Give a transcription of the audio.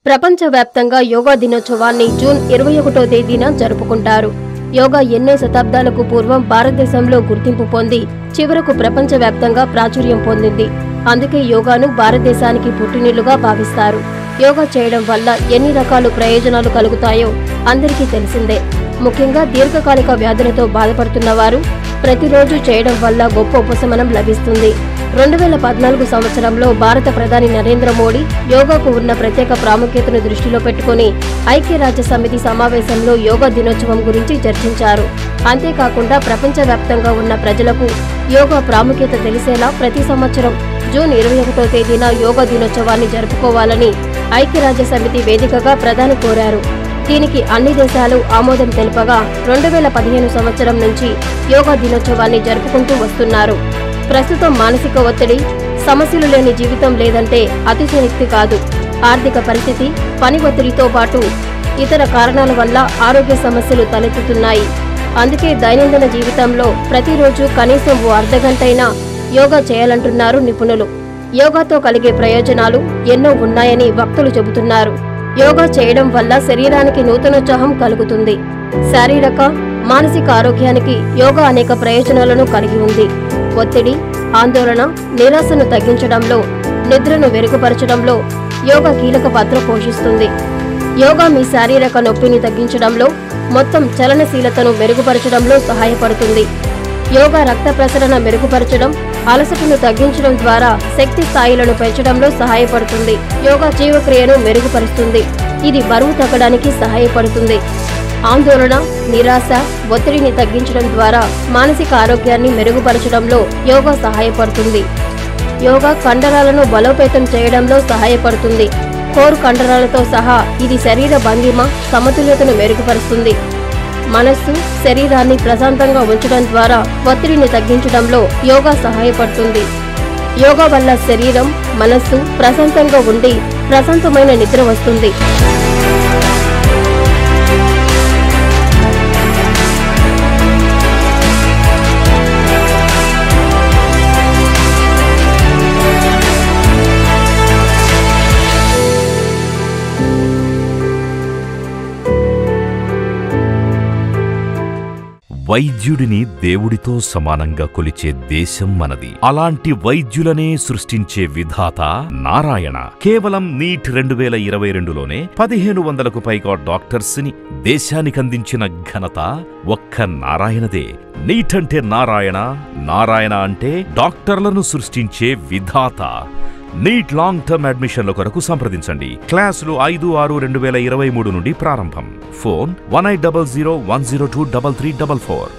ప్రపంచవ్యాప్తంగా యోగా దినోత్సవాన్ని జూన్ ఇరవై ఒకటో తేదీన జరుపుకుంటారు యోగా ఎన్నో శతాబ్దాలకు పూర్వం భారతదేశంలో గుర్తింపు పొంది చివరకు ప్రపంచవ్యాప్తంగా ప్రాచుర్యం పొందింది అందుకే యోగాను భారతదేశానికి పుట్టినిల్లుగా భావిస్తారు యోగా చేయడం వల్ల ఎన్ని రకాల ప్రయోజనాలు కలుగుతాయో అందరికీ తెలిసిందే ముఖ్యంగా దీర్ఘకాలిక వ్యాధులతో బాధపడుతున్న వారు ప్రతిరోజు చేయడం వల్ల గొప్ప ఉపశమనం లభిస్తుంది రెండు వేల పద్నాలుగు సంవత్సరంలో భారత ప్రధాని నరేంద్ర మోడీ యోగాకు ఉన్న ప్రత్యేక ప్రాముఖ్యతను దృష్టిలో పెట్టుకుని ఐక్యరాజ్య సమితి సమావేశంలో యోగా దినోత్సవం గురించి చర్చించారు అంతేకాకుండా ప్రపంచవ్యాప్తంగా ఉన్న ప్రజలకు యోగా ప్రాముఖ్యత తెలిసేలా ప్రతి సంవత్సరం జూన్ ఇరవై ఒకటో తేదీన యోగా దినోత్సవాన్ని జరుపుకోవాలని ఐక్యరాజ్య సమితి వేదికగా ప్రధాని కోరారు దీనికి అన్ని దేశాలు ఆమోదం తెలుపగా రెండు వేల పదిహేను సంవత్సరం నుంచి యోగా దినోత్సవాన్ని జరుపుకుంటూ వస్తున్నారు ప్రస్తుతం మానసిక ఒత్తిడి సమస్యలు లేని జీవితం లేదంటే అతిశయోక్తి కాదు ఆర్థిక పరిస్థితి పని ఒత్తిడితో పాటు ఇతర కారణాల వల్ల ఆరోగ్య సమస్యలు తలెత్తుతున్నాయి అందుకే దైనందిన జీవితంలో ప్రతిరోజు కనీసం ఓ అర్ధగంటైనా యోగా చేయాలంటున్నారు నిపుణులు యోగాతో కలిగే ప్రయోజనాలు ఎన్నో ఉన్నాయని భక్తులు చెబుతున్నారు యోగా చేయడం వల్ల శరీరానికి నూతనోత్సాహం కలుగుతుంది శారీరక మానసిక ఆరోగ్యానికి యోగా అనేక ప్రయోజనాలను కలిగి ఉంది ఒత్తిడి ఆందోళన నిరాశను తగ్గించడంలో నిద్రను మెరుగుపరచడంలో యోగా కీలక పాత్ర పోషిస్తుంది యోగా మీ శారీరక నొప్పిని తగ్గించడంలో మొత్తం చలనశీలతను మెరుగుపరచడంలో సహాయపడుతుంది యోగా రక్త ప్రసరణ మెరుగుపరచడం అలసటను తగ్గించడం ద్వారా శక్తి స్థాయిలను పెంచడంలో సహాయపడుతుంది యోగా జీవక్రియను మెరుగుపరుస్తుంది ఇది బరువు తగ్గడానికి సహాయపడుతుంది ఆందోళన నిరాశ ఒత్తిడిని తగ్గించడం ద్వారా మానసిక ఆరోగ్యాన్ని మెరుగుపరచడంలో యోగా సహాయపడుతుంది యోగా కండరాలను బలోపేతం చేయడంలో సహాయపడుతుంది కోరు కండరాలతో సహా ఇది శరీర భంగిమ సమతుల్యతను మెరుగుపరుస్తుంది మనస్సు శరీరాన్ని ప్రశాంతంగా ఉంచడం ద్వారా ఒత్తిడిని తగ్గించడంలో యోగా సహాయపడుతుంది యోగా వల్ల శరీరం మనస్సు ప్రశాంతంగా ఉండి ప్రశాంతమైన నిద్ర వస్తుంది వైద్యుడిని దేవుడితో సమానంగా కొలిచే దేశం మనది అలాంటి వైద్యులనే సృష్టించే విధాత నారాయణ కేవలం నీట్ రెండు వేల ఇరవై రెండులోనే పదిహేను వందలకు పైగా డాక్టర్స్ ని దేశానికందించిన ఘనత ఒక్క నారాయణదే నీట్ అంటే నారాయణ నారాయణ అంటే డాక్టర్లను సృష్టించే విధాత నీట్ లాంగ్ టర్మ్ అడ్మిషన్ల కొరకు సంప్రదించండి క్లాసులు ఐదు ఆరు రెండు వేల ఇరవై మూడు నుండి ప్రారంభం phone one eight double zero one zero two double three double four